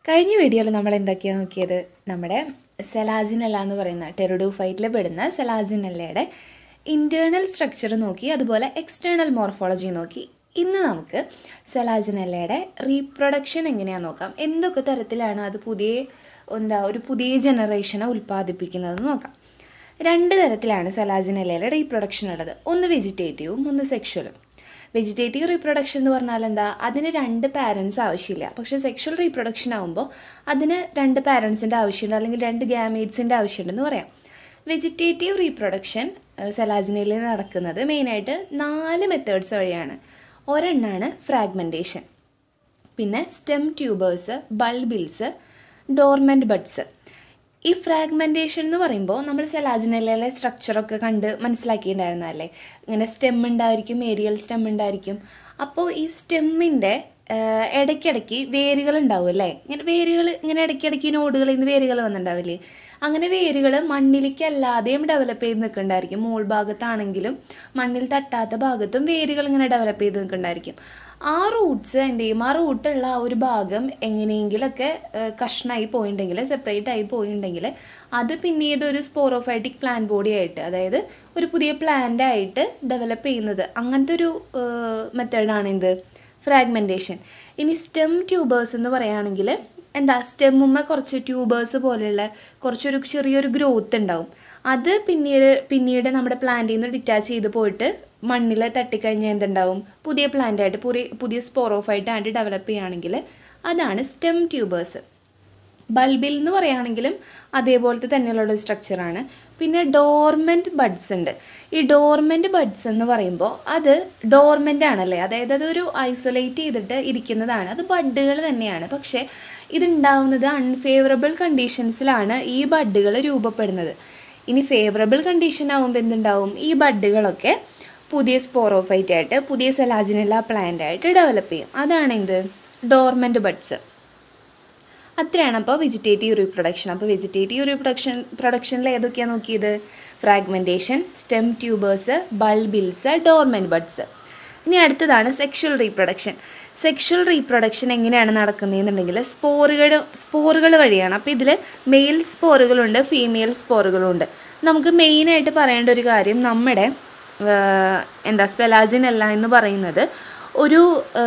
കഴിഞ്ഞ വീഡിയോയിൽ നമ്മൾ എന്തൊക്കെയാണ് നോക്കിയത് നമ്മുടെ സെലാജിനല്ല എന്ന് പറയുന്ന ടെറിഡോഫൈറ്റിൽ പെടുന്ന സെലാജിനല്ലയുടെ ഇൻറ്റേർണൽ സ്ട്രക്ചർ നോക്കി അതുപോലെ എക്സ്റ്റേണൽ മോർഫോളജി നോക്കി ഇന്ന് നമുക്ക് സെലാജിനല്ലയുടെ റീപ്രൊഡക്ഷൻ എങ്ങനെയാണെന്ന് നോക്കാം എന്തൊക്കെ തരത്തിലാണ് അത് പുതിയ എന്താ ഒരു പുതിയ ജനറേഷനെ ഉൽപ്പാദിപ്പിക്കുന്നതെന്ന് നോക്കാം രണ്ട് തരത്തിലാണ് സെലാജിനല്ലയുടെ റീപ്രൊഡക്ഷൻ ഉള്ളത് ഒന്ന് വെജിറ്റേറ്റീവും ഒന്ന് സെക്ഷുവലും വെജിറ്റേറ്റീവ് റീപ്രൊഡക്ഷൻ എന്ന് പറഞ്ഞാൽ എന്താ അതിന് രണ്ട് പാരൻസ് ആവശ്യമില്ല പക്ഷേ സെക്ഷൽ റീപ്രൊഡക്ഷൻ ആകുമ്പോൾ അതിന് രണ്ട് പാരൻസിൻ്റെ ആവശ്യമുണ്ട് അല്ലെങ്കിൽ രണ്ട് ഗ്യാമേറ്റ്സിൻ്റെ ആവശ്യമുണ്ടെന്ന് പറയാം വെജിറ്റേറ്റീവ് റീപ്രൊഡക്ഷൻ സെലാജിനയിൽ നടക്കുന്നത് മെയിനായിട്ട് നാല് മെത്തേഡ്സ് വഴിയാണ് ഒരെണ്ണമാണ് ഫ്രാഗ്മെൻറ്റേഷൻ പിന്നെ stem tubers bulbils dormant buds ഈ ഫ്രാഗ്മെൻറ്റേഷൻ എന്ന് പറയുമ്പോൾ നമ്മൾ സെലാജിനയിലെ സ്ട്രക്ചറൊക്കെ കണ്ട് മനസ്സിലാക്കിയിട്ടുണ്ടായിരുന്നല്ലേ ഇങ്ങനെ സ്റ്റെം ഉണ്ടായിരിക്കും ഏരിയൽ സ്റ്റെം ഉണ്ടായിരിക്കും അപ്പോൾ ഈ സ്റ്റെമ്മിൻ്റെ ഇടയ്ക്കിടയ്ക്ക് വേരുകൾ ഉണ്ടാവും അല്ലേ ഇങ്ങനെ വേരുകൾ ഇങ്ങനെ ഇടയ്ക്കിടയ്ക്ക് നോഡുകളിൽ നിന്ന് വേരുകൾ വന്നിട്ടുണ്ടാവില്ലേ അങ്ങനെ വേരുകൾ മണ്ണിലേക്ക് അല്ലാതെയും ഡെവലപ്പ് ചെയ്ത് നിൽക്കുന്നുണ്ടായിരിക്കും മോൾ ഭാഗത്താണെങ്കിലും മണ്ണിൽ തട്ടാത്ത ഭാഗത്തും വേരുകൾ ഇങ്ങനെ ഡെവലപ്പ് ചെയ്ത് നിൽക്കുന്നുണ്ടായിരിക്കും ആ റൂട്ട്സ് എന്ത് ചെയ്യും ആ റൂട്ടുള്ള ആ ഒരു ഭാഗം എങ്ങനെയെങ്കിലൊക്കെ കഷ്ണമായി പോയിട്ടുണ്ടെങ്കിൽ സെപ്പറേറ്റ് ആയി പോയിട്ടുണ്ടെങ്കിൽ അത് പിന്നീട് ഒരു സ്പോറോഫൈറ്റിക് പ്ലാൻ ബോഡി ആയിട്ട് അതായത് ഒരു പുതിയ പ്ലാന്റ് ആയിട്ട് ഡെവലപ്പ് ചെയ്യുന്നത് അങ്ങനത്തെ ഒരു മെത്തേഡാണ് എന്ത് ഫ്രാഗ്മെൻറ്റേഷൻ ഇനി സ്റ്റെം ട്യൂബേഴ്സ് എന്ന് പറയുകയാണെങ്കിൽ എന്താ സ്റ്റെമ്മുമ്മ കുറച്ച് ട്യൂബേഴ്സ് പോലെയുള്ള കുറച്ചൊരു ചെറിയൊരു ഗ്രോത്ത് ഉണ്ടാവും അത് പിന്നീട് പിന്നീട് നമ്മുടെ പ്ലാന്റിൽ നിന്ന് ഡിറ്റാച്ച് ചെയ്ത് പോയിട്ട് മണ്ണിൽ തട്ടിക്കഴിഞ്ഞാൽ എന്തുണ്ടാവും പുതിയ പ്ലാന്റ് ആയിട്ട് പുതിയ പുതിയ സ്പോറോഫൈറ്റ് ആയിട്ട് ഡെവലപ്പ് ചെയ്യുകയാണെങ്കിൽ അതാണ് സ്റ്റെം ട്യൂബേഴ്സ് ബൾബിൽ എന്ന് പറയുകയാണെങ്കിലും അതേപോലത്തെ തന്നെയുള്ള ഒരു സ്ട്രക്ചറാണ് പിന്നെ ഡോർമെൻറ്റ് ബഡ്സ് ഉണ്ട് ഈ ഡോർമെൻറ്റ് ബഡ്സ് എന്ന് പറയുമ്പോൾ അത് ഡോർമെൻ്റ് ആണല്ലേ അതായത് അതൊരു ഐസൊലേറ്റ് ചെയ്തിട്ട് ഇരിക്കുന്നതാണ് അത് ബഡ്ഡുകൾ തന്നെയാണ് പക്ഷേ ഇതുണ്ടാവുന്നത് അൺഫേവറബിൾ കണ്ടീഷൻസിലാണ് ഈ ബഡ്ഡുകൾ രൂപപ്പെടുന്നത് ഇനി ഫേവറബിൾ കണ്ടീഷൻ ആകുമ്പോൾ എന്തുണ്ടാവും ഈ ബഡ്ഡുകളൊക്കെ പുതിയ സ്പോറോഫൈറ്റ് ആയിട്ട് പുതിയ സെലാജിനെല്ല പ്ലാന്റ് ആയിട്ട് ഡെവലപ്പ് ചെയ്യും അതാണ് എന്ത് ഡോർമെൻറ്റ് ബഡ്സ് അത്രയാണ് അപ്പോൾ വെജിറ്റേറ്റീവ് റീപ്രൊഡക്ഷൻ അപ്പോൾ വെജിറ്റേറ്റീവ് റീപ്രൊഡക്ഷൻ പ്രൊഡക്ഷനിൽ ഏതൊക്കെയാണ് നോക്കിയത് fragmentation stem tubers bulbils dormant buds ഇനി അടുത്തതാണ് സെക്ഷൽ റീപ്രൊഡക്ഷൻ സെക്ഷൽ റീപ്രൊഡക്ഷൻ എങ്ങനെയാണ് നടക്കുന്നതെന്നുണ്ടെങ്കിൽ സ്പോറുകൾ സ്പോറുകൾ വഴിയാണ് അപ്പോൾ ഇതിൽ മെയിൽ സ്പോറുകളുണ്ട് ഫീമെയിൽ സ്പോറുകളുണ്ട് നമുക്ക് മെയിനായിട്ട് പറയേണ്ട ഒരു കാര്യം നമ്മുടെ എന്താ സ്പെലാജിനല്ല എന്ന് പറയുന്നത് ഒരു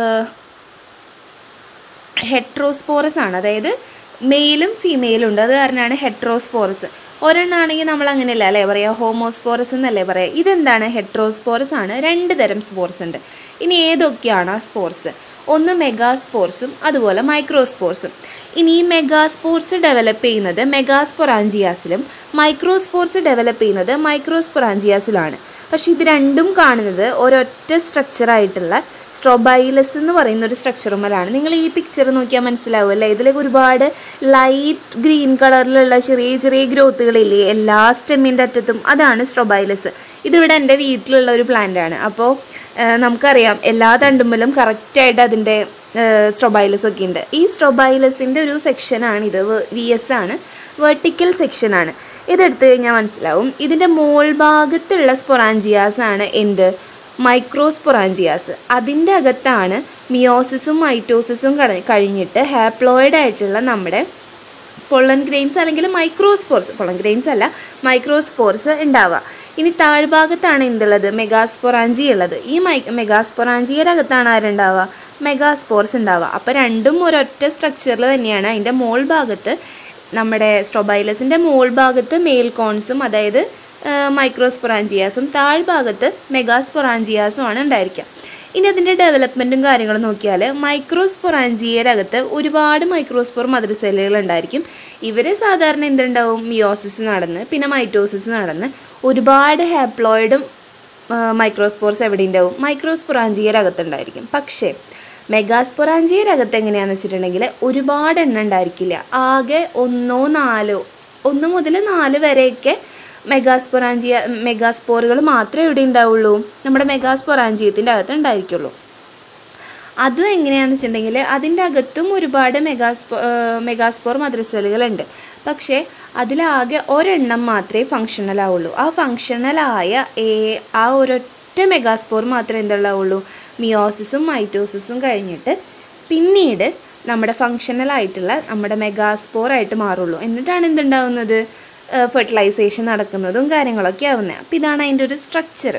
ഹെട്രോസ്പോറസ് ആണ് അതായത് മെയിലും ഫീമെയിലും ഉണ്ട് അത് കാരണമാണ് ഹെട്രോസ്പോറസ് ഒരെണ്ണാണെങ്കിൽ നമ്മൾ അങ്ങനെയല്ല അല്ലേ പറയുക ഹോമോസ്പോറസ് എന്നല്ലേ പറയുക ഇതെന്താണ് ഹെട്രോസ്പോറസ് ആണ് രണ്ട് തരം സ്പോർസ് ഉണ്ട് ഇനി ഏതൊക്കെയാണ് ആ സ്പോർസ് ഒന്ന് മെഗാസ്പോർസും അതുപോലെ മൈക്രോസ്പോർസും ഇനി ഈ മെഗാസ്പോർസ് ഡെവലപ്പ് ചെയ്യുന്നത് മെഗാസ്പൊറാഞ്ചിയാസിലും മൈക്രോസ്പോർസ് ഡെവലപ്പ് ചെയ്യുന്നത് മൈക്രോസ്പൊറാഞ്ചിയാസിലാണ് പക്ഷേ ഇത് രണ്ടും കാണുന്നത് ഒരൊറ്റ സ്ട്രക്ചറായിട്ടുള്ള സ്ട്രോബൈലസ് എന്ന് പറയുന്ന ഒരു സ്ട്രക്ചറുമലാണ് നിങ്ങൾ ഈ പിക്ചർ നോക്കിയാൽ മനസ്സിലാവും അല്ലേ ഇതിലേക്ക് ഒരുപാട് ലൈറ്റ് ഗ്രീൻ കളറിലുള്ള ചെറിയ ചെറിയ ഗ്രോത്തുകളില്ലേ എല്ലാ സ്റ്റെമ്മിൻ്റെ അറ്റത്തും അതാണ് സ്ട്രോബൈലസ് ഇതിവിടെ എൻ്റെ വീട്ടിലുള്ള ഒരു പ്ലാന്റ് ആണ് അപ്പോൾ നമുക്കറിയാം എല്ലാ തണ്ടുമ്പലും കറക്റ്റായിട്ട് അതിൻ്റെ സ്ട്രോബൈലസ് ഒക്കെ ഉണ്ട് ഈ സ്ട്രോബൈലസിൻ്റെ ഒരു സെക്ഷനാണ് ഇത് വി എസ് ആണ് വെർട്ടിക്കൽ സെക്ഷനാണ് ഇതെടുത്തു കഴിഞ്ഞാൽ മനസ്സിലാവും ഇതിൻ്റെ മോൾ ഭാഗത്തുള്ള സ്പൊറാഞ്ചിയാസ് ആണ് എന്ത് മൈക്രോസ്പൊറാഞ്ചിയാസ് അതിൻ്റെ അകത്താണ് മിയോസിസും മൈറ്റോസിസും കഴിഞ്ഞിട്ട് ഹാപ്ലോയിഡ് ആയിട്ടുള്ള നമ്മുടെ പൊള്ളൻ ഗ്രെയിൻസ് അല്ലെങ്കിൽ മൈക്രോസ്പോർസ് പൊള്ളൻ ഗ്രെയിൻസ് അല്ല മൈക്രോസ്പോർസ് ഉണ്ടാവുക ഇനി താഴ്ഭാഗത്താണ് എന്തുള്ളത് മെഗാസ്പൊറാഞ്ചി ഉള്ളത് ഈ മൈ മെഗാസ്പൊറാഞ്ചിയുടെ അകത്താണ് ആരുണ്ടാവുക മെഗാസ്പോർസ് ഉണ്ടാവുക അപ്പോൾ രണ്ടും ഒരൊറ്റ സ്ട്രക്ചറിൽ തന്നെയാണ് അതിൻ്റെ മോൾ ഭാഗത്ത് നമ്മുടെ സ്ട്രോബൈലസിൻ്റെ മോൾ ഭാഗത്ത് മെയിൽ കോൺസും അതായത് മൈക്രോസ്പൊറാഞ്ചിയാസും താഴ്ഭാഗത്ത് മെഗാസ്പൊറാഞ്ചിയാസും ആണ് ഉണ്ടായിരിക്കുക ഇനി അതിൻ്റെ ഡെവലപ്മെൻറ്റും കാര്യങ്ങളും നോക്കിയാൽ മൈക്രോസ്പൊറാഞ്ചിയയുടെ അകത്ത് ഒരുപാട് മൈക്രോസ്പോർ മദർ സെല്ലുകൾ ഉണ്ടായിരിക്കും ഇവർ സാധാരണ എന്തുണ്ടാവും മിയോസിസ് നടന്ന് പിന്നെ മൈറ്റോസിസ് നടന്ന് ഒരുപാട് ഹാപ്ലോയിഡും മൈക്രോസ്പോർസ് എവിടെ ഉണ്ടാവും മൈക്രോസ്പൊറാഞ്ചിയയുടെ അകത്തുണ്ടായിരിക്കും പക്ഷേ മെഗാസ്പൊറാഞ്ചിയയുടെ അകത്ത് എങ്ങനെയാണെന്ന് വെച്ചിട്ടുണ്ടെങ്കിൽ ഒരുപാട് എണ്ണം ഉണ്ടായിരിക്കില്ല ആകെ ഒന്നോ നാലോ ഒന്ന് മുതൽ നാല് വരെയൊക്കെ മെഗാസ്പൊറാഞ്ചിയ മെഗാസ്പോറുകൾ മാത്രമേ ഇവിടെ ഉണ്ടാവുള്ളൂ നമ്മുടെ മെഗാസ്പൊറാഞ്ചിയത്തിൻ്റെ അകത്ത് ഉണ്ടായിരിക്കുള്ളൂ അതും എങ്ങനെയാണെന്ന് വെച്ചിട്ടുണ്ടെങ്കിൽ അതിൻ്റെ അകത്തും ഒരുപാട് മെഗാസ്പോ മെഗാസ്പോർ മദ്രസലുകളുണ്ട് പക്ഷേ അതിലാകെ ഒരെണ്ണം മാത്രമേ ഫങ്ഷണൽ ആവുള്ളൂ ആ ഫങ്ഷണലായ ആ ഒരൊറ്റ മെഗാസ്പോർ മാത്രമേ എന്തുള്ളാവുള്ളൂ മിയോസിസും മൈറ്റോസിസും കഴിഞ്ഞിട്ട് പിന്നീട് നമ്മുടെ ഫങ്ഷണൽ ആയിട്ടുള്ള നമ്മുടെ മെഗാസ്പോർ ആയിട്ട് മാറുള്ളൂ എന്നിട്ടാണ് എന്തുണ്ടാവുന്നത് ഫെർട്ടിലൈസേഷൻ നടക്കുന്നതും കാര്യങ്ങളൊക്കെ ആവുന്നത് അപ്പോൾ ഇതാണ് അതിൻ്റെ ഒരു സ്ട്രക്ചർ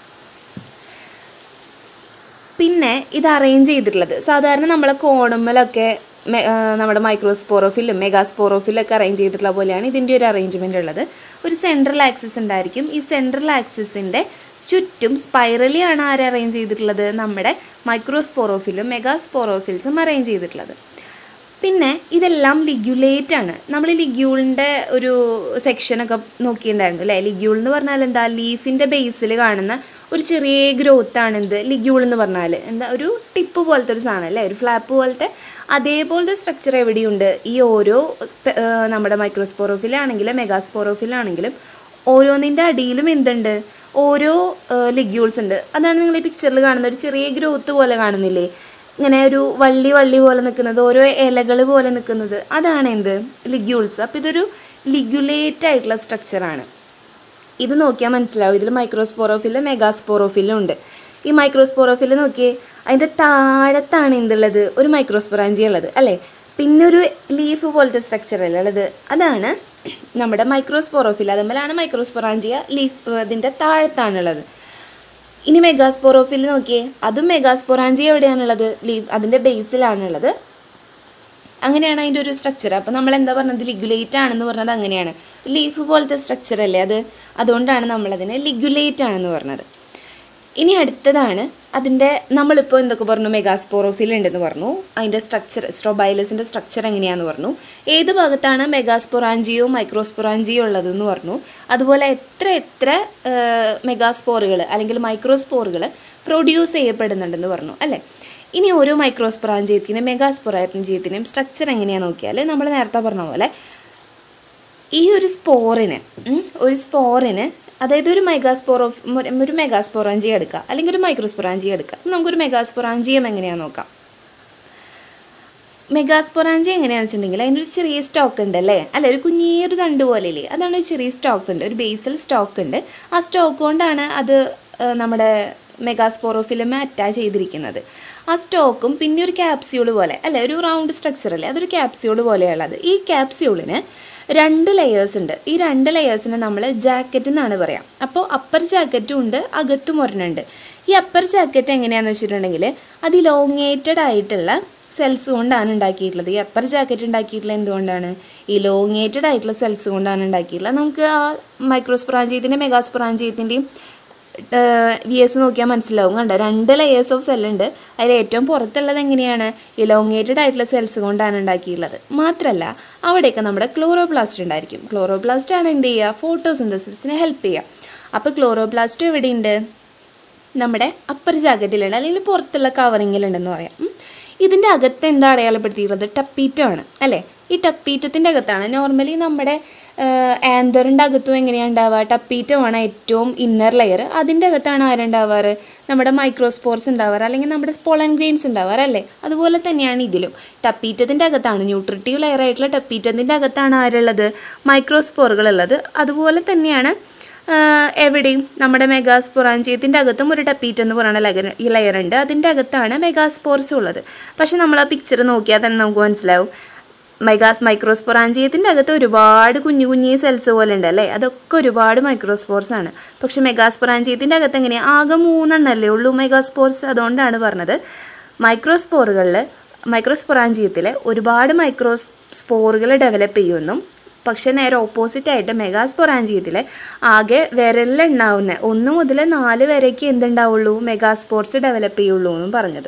പിന്നെ ഇത് അറേഞ്ച് ചെയ്തിട്ടുള്ളത് സാധാരണ നമ്മളെ കോണുമ്മലൊക്കെ മെ- ആ, നമ്മുടെ മൈക്രോസ്പോറോഫിലും മെഗാസ്പോറോഫിലൊക്കെ അറേഞ്ച് ചെയ്തിട്ടുള്ള പോലെയാണ് ഇതിൻ്റെ ഒരു അറേഞ്ച്മെൻ്റ് ഉള്ളത് ഒരു സെൻട്രൽ ആക്സിസ് ഉണ്ടായിരിക്കും ഈ സെൻട്രൽ ആക്സിസിൻ്റെ ചുറ്റും സ്പൈറലി ആണ് ആര് അറേഞ്ച് ചെയ്തിട്ടുള്ളത് നമ്മുടെ മൈക്രോസ്പോറോഫിലും മെഗാസ്പോറോഫിൽസും അറേഞ്ച് ചെയ്തിട്ടുള്ളത് പിന്നെ ഇതെല്ലാം ലിഗ്യുലേറ്റ് ആണ് നമ്മൾ ലിഗ്യൂളിൻ്റെ ഒരു സെക്ഷനൊക്കെ നോക്കിയിട്ടുണ്ടായിരുന്നു അല്ലേ ലിഗ്യൂൾ എന്ന് പറഞ്ഞാൽ എന്താ ലീഫിൻ്റെ ബേസിൽ കാണുന്ന ഒരു ചെറിയ ഗ്രോത്ത് ആണ് എന്ത് ലിഗ്യൂൾ എന്ന് പറഞ്ഞാൽ എന്താ ഒരു ടിപ്പ് പോലത്തെ ഒരു സാധനം അല്ലേ ഒരു ഫ്ലാപ്പ് പോലത്തെ അതേപോലത്തെ സ്ട്രക്ചർ എവിടെയുണ്ട് ഈ ഓരോ സ്പെ- ആ, നമ്മുടെ മൈക്രോസ്പോറോഫിലാണെങ്കിലും മെഗാസ്പോറോഫിലാണെങ്കിലും ഓരോന്നിൻ്റെ അടിയിലും എന്തുണ്ട് ഓരോ ലിഗ്യൂൾസ് ഉണ്ട് അതാണ് നിങ്ങൾ ഈ പിക്ചറിൽ കാണുന്ന ഒരു ചെറിയ ഗ്രോത്ത് പോലെ കാണുന്നില്ലേ ഇങ്ങനെ ഒരു വള്ളി വള്ളി പോലെ നിൽക്കുന്നത് ഓരോ ഇലകൾ പോലെ നിൽക്കുന്നത് അതാണ് എന്ത് ലിഗ്യൂൾസ് അപ്പോൾ ഇതൊരു ലിഗ്യുലേറ്റ് ആയിട്ടുള്ള സ്ട്രക്ചറാണ് ഇത് നോക്കിയാൽ മനസ്സിലാവും ഇതിൽ മൈക്രോസ്പോറോഫിലും മെഗാസ്പോറോഫിലും ഉണ്ട് ഈ മൈക്രോസ്പോറോഫിൽ നോക്കിയേ അതിൻ്റെ താഴത്താണ് എന്തുള്ളത് ഒരു മൈക്രോസ്പൊറാഞ്ചി ഉള്ളത് അല്ലേ പിന്നെ ഒരു ലീഫ് പോലത്തെ സ്ട്രക്ചർ അല്ലേ ഉള്ളത് അതാണ് നമ്മുടെ മൈക്രോസ്പോറോഫിൽ അതുമ്പോഴാണ് മൈക്രോസ്പൊറാഞ്ചിയ ലീഫ് അതിൻ്റെ താഴത്താണുള്ളത് ഇനി മെഗാസ്പോറോഫിൽ നോക്കിയേ അതും മെഗാസ്പൊറാഞ്ചി എവിടെയാണുള്ളത് ലീഫ് അതിൻ്റെ ബേസിലാണുള്ളത് അങ്ങനെയാണ് അതിൻ്റെ ഒരു സ്ട്രക്ചർ അപ്പോൾ നമ്മൾ എന്താ പറഞ്ഞത് ലിഗുലേറ്റ് ആണെന്ന് പറഞ്ഞത് അങ്ങനെയാണ് ലീഫ് പോലത്തെ സ്ട്രക്ചർ അല്ലേ അത് അതുകൊണ്ടാണ് നമ്മളതിനെ ലിഗുലേറ്റ് ആണെന്ന് പറഞ്ഞത് ഇനി അടുത്തതാണ് അതിൻ്റെ നമ്മളിപ്പോൾ എന്തൊക്കെ പറഞ്ഞു മെഗാസ്പോറോഫിൽ ഉണ്ടെന്ന് പറഞ്ഞു അതിൻ്റെ സ്ട്രക്ചർ സ്ട്രോബൈലസിൻ്റെ സ്ട്രക്ചർ എങ്ങനെയാണെന്ന് പറഞ്ഞു ഏത് ഭാഗത്താണ് മെഗാസ്പൊറാഞ്ചിയോ മൈക്രോസ്പൊറാഞ്ചിയോ ഉള്ളതെന്ന് പറഞ്ഞു അതുപോലെ എത്ര എത്ര മെഗാസ്പോറുകൾ അല്ലെങ്കിൽ മൈക്രോസ്പോറുകൾ പ്രൊഡ്യൂസ് ചെയ്യപ്പെടുന്നുണ്ടെന്ന് പറഞ്ഞു അല്ലേ ഇനി ഓരോ മൈക്രോസ്പൊറാഞ്ചിയത്തിനും മെഗാസ്പൊറാഞ്ചിയത്തിനും സ്ട്രക്ചർ എങ്ങനെയാണെന്ന് നോക്കിയാൽ നമ്മൾ നേരത്തെ പറഞ്ഞ പോലെ ഈ ഒരു സ്പോറിന് ഉം, ഒരു സ്പോറിന് അതായത് ഒരു മെഗാസ്പോറോ ഒരു മെഗാസ്പൊറാഞ്ചി എടുക്കുക അല്ലെങ്കിൽ ഒരു മൈക്രോസ്പൊറാഞ്ചി എടുക്കുക അപ്പൊ നമുക്കൊരു മെഗാസ്പൊറാഞ്ചിയം എങ്ങനെയാണെന്ന് നോക്കാം മെഗാസ്പൊറാഞ്ചി എങ്ങനെയാണെന്ന് വെച്ചിട്ടുണ്ടെങ്കിൽ അതിനൊരു ചെറിയ സ്റ്റോക്ക് ഉണ്ട് അല്ലേ അല്ല ഒരു കുഞ്ഞിയൊരു തണ്ട് പോലെ ഇല്ലേ അതാണ് ഒരു ചെറിയ സ്റ്റോക്ക് ഉണ്ട് ഒരു ബേസിൽ സ്റ്റോക്ക് ഉണ്ട് ആ സ്റ്റോക്ക് കൊണ്ടാണ് അത് ആ, നമ്മുടെ മെഗാസ്പോറോഫിലും അറ്റാച്ച് ചെയ്തിരിക്കുന്നത് ആ സ്റ്റോക്കും പിന്നെ ഒരു ക്യാപ്സ്യൂൾ പോലെ അല്ലേ ഒരു റൗണ്ട് സ്ട്രക്ചർ അല്ലേ അതൊരു ക്യാപ്സ്യൂൾ പോലെയുള്ളത് ഈ ക്യാപ്സ്യൂളിന് രണ്ട് ലെയേഴ്സ് ഉണ്ട് ഈ രണ്ട് ലെയേഴ്സിനെ നമ്മൾ ജാക്കറ്റ് എന്നാണ് പറയാം അപ്പോൾ അപ്പർ ജാക്കറ്റും ഉണ്ട് അകത്തും ഒരെണ്ണുണ്ട് ഈ അപ്പർ ജാക്കറ്റ് എങ്ങനെയാണെന്ന് വെച്ചിട്ടുണ്ടെങ്കിൽ അത് ഇലോങ്ങേറ്റഡ് ആയിട്ടുള്ള സെൽസ് കൊണ്ടാണ് ഉണ്ടാക്കിയിട്ടുള്ളത് ഈ അപ്പർ ജാക്കറ്റ് ഉണ്ടാക്കിയിട്ടുള്ളത് എന്തുകൊണ്ടാണ് ഇലോങ്ങേറ്റഡ് ആയിട്ടുള്ള സെൽസ് കൊണ്ടാണ് ഉണ്ടാക്കിയിട്ടുള്ളത് നമുക്ക് ആ മൈക്രോസ്പൊറാഞ്ചിയത്തിൻ്റെയും മെഗാസ്പൊറാഞ്ചിയത്തിൻ്റെയും വി എസ് നോക്കിയാൽ മനസ്സിലാവും കണ്ടോ രണ്ട് ലെയേഴ്സ് ഓഫ് സെൽ ഉണ്ട് അതിൽ ഏറ്റവും പുറത്തുള്ളത് എങ്ങനെയാണ് ഇലോങ്ങേറ്റഡ് ആയിട്ടുള്ള സെൽസ് കൊണ്ടാണ് ഉണ്ടാക്കിയിട്ടുള്ളത് മാത്രമല്ല അവിടെയൊക്കെ നമ്മുടെ ക്ലോറോപ്ലാസ്റ്റ് ഉണ്ടായിരിക്കും ക്ലോറോപ്ലാസ്റ്റ് ആണ് എന്ത് ചെയ്യുക ഫോട്ടോസിന്തസിസിനെ ഹെൽപ്പ് ചെയ്യുക അപ്പോൾ ക്ലോറോപ്ലാസ്റ്റ് എവിടെയുണ്ട് നമ്മുടെ അപ്പർ ജാക്കറ്റിലുണ്ട് അല്ലെങ്കിൽ പുറത്തുള്ള കവറിങ്ങിലുണ്ടെന്ന് പറയാം ഉം. ഇതിൻ്റെ അകത്ത് എന്താ അടയാളപ്പെടുത്തിയിട്ടുള്ളത് ടപ്പീറ്റം ആണ് അല്ലേ ഈ ടപ്പീറ്റത്തിൻ്റെ അകത്താണ് നോർമലി നമ്മുടെ ആന്തറിൻ്റെ അകത്തും എങ്ങനെയാണ് ഉണ്ടാവുക ടപ്പീറ്റമാണ് ഏറ്റവും ഇന്നർ ലെയർ അതിൻ്റെ അകത്താണ് ആരുണ്ടാവാറ് നമ്മുടെ മൈക്രോസ്പോർസ് ഉണ്ടാവാറ് അല്ലെങ്കിൽ നമ്മുടെ പൊളൻ ഗ്രെയിൻസ് ഉണ്ടാവാറ് അല്ലേ അതുപോലെ തന്നെയാണ് ഇതിലും ടപ്പീറ്റത്തിൻ്റെ അകത്താണ് ന്യൂട്രിറ്റീവ് ലെയർ ആയിട്ടുള്ള ടപ്പീറ്റത്തിൻ്റെ അകത്താണ് ആരുള്ളത് മൈക്രോസ്പോറുകൾ ഉള്ളത് അതുപോലെ തന്നെയാണ് ആഹ് എവിടെയും നമ്മുടെ മെഗാസ്പൊറാഞ്ചിയത്തിൻ്റെ അകത്തും ഒരു ടപ്പീറ്റ് എന്ന് പറയുന്ന ലെയർ ഈ ലെയർ ഉണ്ട് അതിൻ്റെ അകത്താണ് മെഗാസ്പോർസ് ഉള്ളത് പക്ഷെ നമ്മൾ ആ പിക്ചർ നോക്കിയാൽ തന്നെ നമുക്ക് മനസ്സിലാവും മെഗാസ് മൈക്രോസ്പൊറാഞ്ചിയത്തിൻ്റെ അകത്ത് ഒരുപാട് കുഞ്ഞു കുഞ്ഞു സെൽസ് പോലെ ഉണ്ട് അല്ലേ അതൊക്കെ ഒരുപാട് മൈക്രോസ്പോർസ് ആണ് പക്ഷെ മെഗാസ്പൊറാഞ്ചിയത്തിൻ്റെ അകത്ത് എങ്ങനെയാണ് ആകെ മൂന്നെണ്ണല്ലേ ഉള്ളൂ മെഗാസ്പോർസ് അതുകൊണ്ടാണ് പറഞ്ഞത് മൈക്രോസ്പോറുകളിൽ മൈക്രോസ്പൊറാഞ്ചിയത്തിൽ ഒരുപാട് മൈക്രോസ് സ്പോറുകൾ ഡെവലപ്പ് ചെയ്യുമെന്നും പക്ഷെ നേരെ ഓപ്പോസിറ്റ് ആയിട്ട് മെഗാസ്പൊറാഞ്ചിയത്തിൽ ആകെ വിരലിലുണ്ടാവുന്ന ഒന്ന് മുതൽ നാല് വരേക്ക് എന്തുണ്ടാവുള്ളൂ മെഗാസ്പോർട്സ് ഡെവലപ്പ് ചെയ്യുള്ളൂ എന്നും പറഞ്ഞത്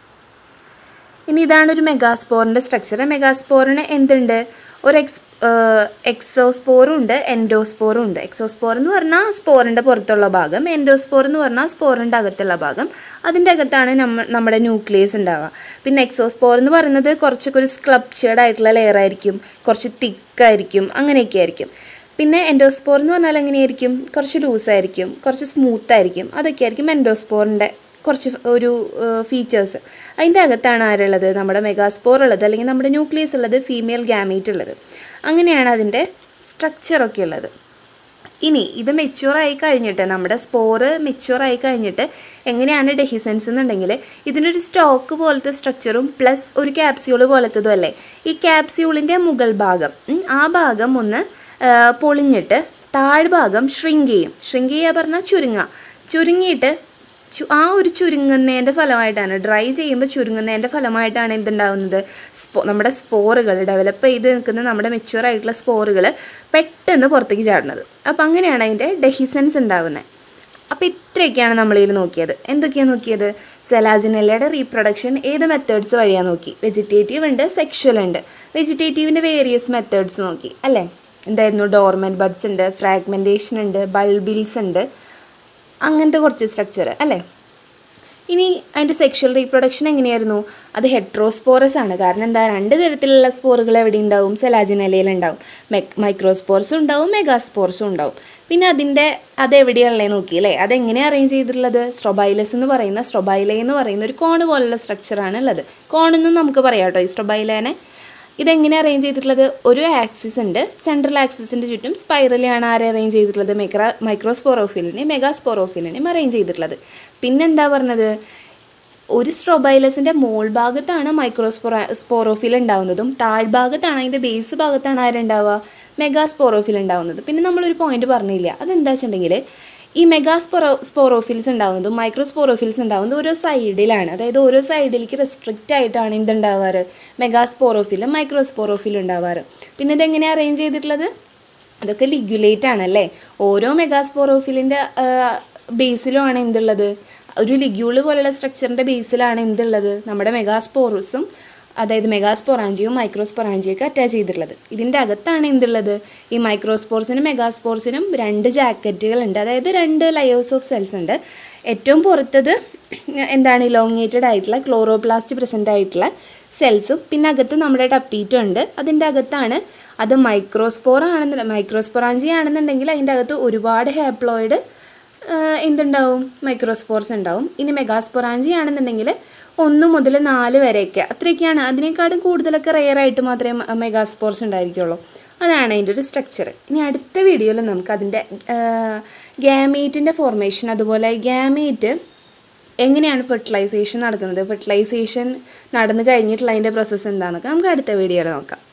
ഇനി ഇതാണ് ഒരു മെഗാസ്പോറിൻ്റെ സ്ട്രക്ചർ മെഗാസ്പോറിന് എന്തുണ്ട് ഒരു എക്സ് എക്സോസ്പോറും ഉണ്ട് എൻഡോസ്പോറും ഉണ്ട് എക്സോസ്പോർ എന്ന് പറഞ്ഞാൽ സ്പോറിൻ്റെ പുറത്തുള്ള ഭാഗം എൻഡോസ്പോർ എന്ന് പറഞ്ഞാൽ സ്പോറിൻ്റെ അകത്തുള്ള ഭാഗം അതിൻ്റെ അകത്താണ് നമ്മ നമ്മുടെ ന്യൂക്ലിയസ് ഉണ്ടാവുക പിന്നെ എക്സോസ്പോർ എന്ന് പറയുന്നത് കുറച്ചൊക്കെ ഒരു സ്ക്ലപ്ചേർഡ് ആയിട്ടുള്ള ലെയർ ആയിരിക്കും കുറച്ച് തിക്കായിരിക്കും അങ്ങനെയൊക്കെ ആയിരിക്കും പിന്നെ എൻഡോസ്പോർ എന്ന് പറഞ്ഞാൽ എങ്ങനെയായിരിക്കും കുറച്ച് ലൂസായിരിക്കും കുറച്ച് സ്മൂത്ത് ആയിരിക്കും അതൊക്കെ ആയിരിക്കും എൻഡോസ്പോറിൻ്റെ കുറച്ച് ഒരു ഫീച്ചേഴ്സ് അതിൻ്റെ അകത്താണ് ആരുള്ളത് നമ്മുടെ മെഗാസ്പോർ ഉള്ളത് അല്ലെങ്കിൽ നമ്മുടെ ന്യൂക്ലിയസ് ഉള്ളത് ഫീമെയിൽ ഗാമേറ്റ് ഉള്ളത് അങ്ങനെയാണ് അതിൻ്റെ സ്ട്രക്ചറൊക്കെ ഉള്ളത് ഇനി ഇത് മെച്യൂർ ആയി കഴിഞ്ഞിട്ട് നമ്മുടെ സ്പോറ് മെച്യൂർ ആയി കഴിഞ്ഞിട്ട് എങ്ങനെയാണ് ഡെഹിസൻസ് എന്നുണ്ടെങ്കിൽ ഇതിനൊരു സ്റ്റോക്ക് പോലത്തെ സ്ട്രക്ചറും പ്ലസ് ഒരു ക്യാപ്സ്യൂൾ പോലത്തതും അല്ലേ ഈ ക്യാപ്സ്യൂളിൻ്റെ മുകൾ ഭാഗം ഉം, ആ ഭാഗം ഒന്ന് ആ, പൊളിഞ്ഞിട്ട് താഴ്ഭാഗം ഷ്രിങ്ക് ചെയ്യും ഷ്രിങ്ക് ചെയ്യുക പറഞ്ഞാൽ ചുരുങ്ങുക ചുരുങ്ങിയിട്ട് ചു ആ ഒരു ചുരുങ്ങുന്നതിൻ്റെ ഫലമായിട്ടാണ് ഡ്രൈ ചെയ്യുമ്പോൾ ചുരുങ്ങുന്നതിൻ്റെ ഫലമായിട്ടാണ് എന്തുണ്ടാവുന്നത് സ്പോ നമ്മുടെ സ്പോറുകൾ ഡെവലപ്പ് ചെയ്ത് നിൽക്കുന്ന നമ്മുടെ മെച്യൂർ ആയിട്ടുള്ള സ്പോറുകൾ പെട്ടെന്ന് പുറത്തേക്ക് ചാടുന്നത് അപ്പം അങ്ങനെയാണ് അതിൻ്റെ ഡെഹിസൻസ് ഉണ്ടാവുന്നത് അപ്പോൾ ഇത്രയൊക്കെയാണ് നമ്മളിതിൽ നോക്കിയത് എന്തൊക്കെയാണ് നോക്കിയത് സെലാജിനല്ലയുടെ റീപ്രൊഡക്ഷൻ ഏത് മെത്തേഡ്സ് വഴിയാണ് നോക്കി വെജിറ്റേറ്റീവ് ഉണ്ട് സെക്ഷൽ ഉണ്ട് വെജിറ്റേറ്റീവിൻ്റെ വേരിയസ് മെത്തേഡ്സ് നോക്കി അല്ലേ എന്തായിരുന്നു ഡോർമെൻ ബഡ്സ് ഉണ്ട് ഫ്രാഗ്മെൻറ്റേഷൻ ഉണ്ട് ബൾബിൽസ് ഉണ്ട് അങ്ങനത്തെ കുറച്ച് സ്ട്രക്ചർ അല്ലേ ഇനി അതിൻ്റെ സെക്ഷൽ റീപ്രൊഡക്ഷൻ എങ്ങനെയായിരുന്നു അത് ഹെട്രോസ്പോറസ് ആണ് കാരണം എന്താ രണ്ട് തരത്തിലുള്ള സ്പോറുകൾ എവിടെ ഉണ്ടാവും സെലാജിനലയിൽ ഉണ്ടാവും മൈക്രോസ്പോർസും ഉണ്ടാവും മെഗാസ്പോർസും ഉണ്ടാവും പിന്നെ അതിൻ്റെ അത് എവിടെയുള്ളത് നോക്കി അല്ലേ അതെങ്ങനെയാണ് അറേഞ്ച് ചെയ്തിട്ടുള്ളത് സ്ട്രൊബൈലസ് എന്ന് പറയുന്ന സ്ട്രൊബൈല എന്ന് പറയുന്ന ഒരു കോണ് പോലുള്ള സ്ട്രക്ചറാണ് ഉള്ളത് കോണെന്നും നമുക്ക് പറയാം കേട്ടോ ഈ സ്ട്രൊബൈലേനെ ഇതെങ്ങനെ അറേഞ്ച് ചെയ്തിട്ടുള്ളത് ഒരു ആക്സിസ് ഉണ്ട് സെൻട്രൽ ആക്സിസിൻ്റെ ചുറ്റും സ്പൈറലാണ് ആരെ അറേഞ്ച് ചെയ്തിട്ടുള്ളത് മെക്ര മൈക്രോസ്പോറോഫിലിനെയും മെഗാസ്പോറോഫിലിനെയും അറേഞ്ച് ചെയ്തിട്ടുള്ളത് പിന്നെന്താ പറഞ്ഞത് ഒരു സ്ട്രോബൈലസിൻ്റെ മോൾ ഭാഗത്താണ് മൈക്രോസ്പോറ സ്പോറോഫിൽ ഉണ്ടാവുന്നതും താഴ്ഭാഗത്താണ് അതിൻ്റെ ബേസ് ഭാഗത്താണ് ആരുണ്ടാവുക മെഗാസ്പോറോഫിൽ ഉണ്ടാവുന്നത് പിന്നെ നമ്മളൊരു പോയിന്റ് പറഞ്ഞില്ല അതെന്താ വെച്ചിട്ടുണ്ടെങ്കിൽ ഈ മെഗാസ്പോറോ സ്പോറോഫിൽസ് ഉണ്ടാവുന്നതും മൈക്രോസ്പോറോഫിൽസ് ഉണ്ടാവുന്നതും ഓരോ സൈഡിലാണ് അതായത് ഓരോ സൈഡിലേക്ക് റെസ്ട്രിക്റ്റ് ആയിട്ടാണ് എന്തുണ്ടാവാറ് മെഗാസ്പോറോഫിലും മൈക്രോസ്പോറോഫിലും ഉണ്ടാവാറ് പിന്നെ ഇതെങ്ങനെയാണ് അറേഞ്ച് ചെയ്തിട്ടുള്ളത് അതൊക്കെ ലിഗ്യുലേറ്റ് ആണല്ലേ ഓരോ മെഗാസ്പോറോഫിലിൻ്റെ ബേസിലുമാണ് എന്തുള്ളത് ഒരു ലിഗ്യൂള് പോലുള്ള സ്ട്രക്ചറിൻ്റെ ബേസിലാണ് എന്തുള്ളത് നമ്മുടെ മെഗാസ്പോറസും അതായത് മെഗാസ്പൊറാഞ്ചിയും മൈക്രോസ്പൊറാഞ്ചിയും ഒക്കെ അറ്റാച്ച് ചെയ്തിട്ടുള്ളത് ഇതിൻ്റെ അകത്താണ് എന്തുള്ളത് ഈ മൈക്രോസ്പോർസിനും മെഗാസ്പോർസിനും രണ്ട് ജാക്കറ്റുകളുണ്ട് അതായത് രണ്ട് ലെയേഴ്സ് ഓഫ് സെൽസ് ഉണ്ട് ഏറ്റവും പുറത്തത് എന്താണ് ഇലോങ്ങേറ്റഡ് ആയിട്ടുള്ള ക്ലോറോപ്ലാസ്റ്റ് പ്രസൻ്റ് ആയിട്ടുള്ള സെൽസും പിന്നെ അകത്ത് നമ്മുടെ ടപ്പീറ്റും ഉണ്ട് അതിൻ്റെ അകത്താണ് അത് മൈക്രോസ്പോർ ആണെന്ന് മൈക്രോസ്പൊറാഞ്ചി ആണെന്നുണ്ടെങ്കിൽ അതിൻ്റെ അകത്ത് ഒരുപാട് ഹാപ്ലോയിഡ് എന്തുണ്ടാവും മൈക്രോസ്പോർസ് ഉണ്ടാവും ഇനി മെഗാസ്പൊറാഞ്ചി ആണെന്നുണ്ടെങ്കിൽ ഒന്ന് മുതൽ നാല് വരെയൊക്കെ അത്രയൊക്കെയാണ് അതിനേക്കാളും കൂടുതലൊക്കെ റെയർ ആയിട്ട് മാത്രമേ മെഗാസ്പോർസ് ഉണ്ടായിരിക്കുള്ളൂ അതാണ് അതിൻ്റെ ഒരു സ്ട്രക്ചർ ഇനി അടുത്ത വീഡിയോയിൽ നമുക്ക് അതിൻ്റെ ഗ്യാമേറ്റിൻ്റെ ഫോർമേഷൻ അതുപോലെ ഗ്യാമേറ്റ് എങ്ങനെയാണ് ഫെർട്ടിലൈസേഷൻ നടക്കുന്നത് ഫെർട്ടിലൈസേഷൻ നടന്നു കഴിഞ്ഞിട്ടുള്ള അതിൻ്റെ പ്രോസസ്സ് എന്താണെന്നൊക്കെ നമുക്ക് അടുത്ത വീഡിയോയിൽ നോക്കാം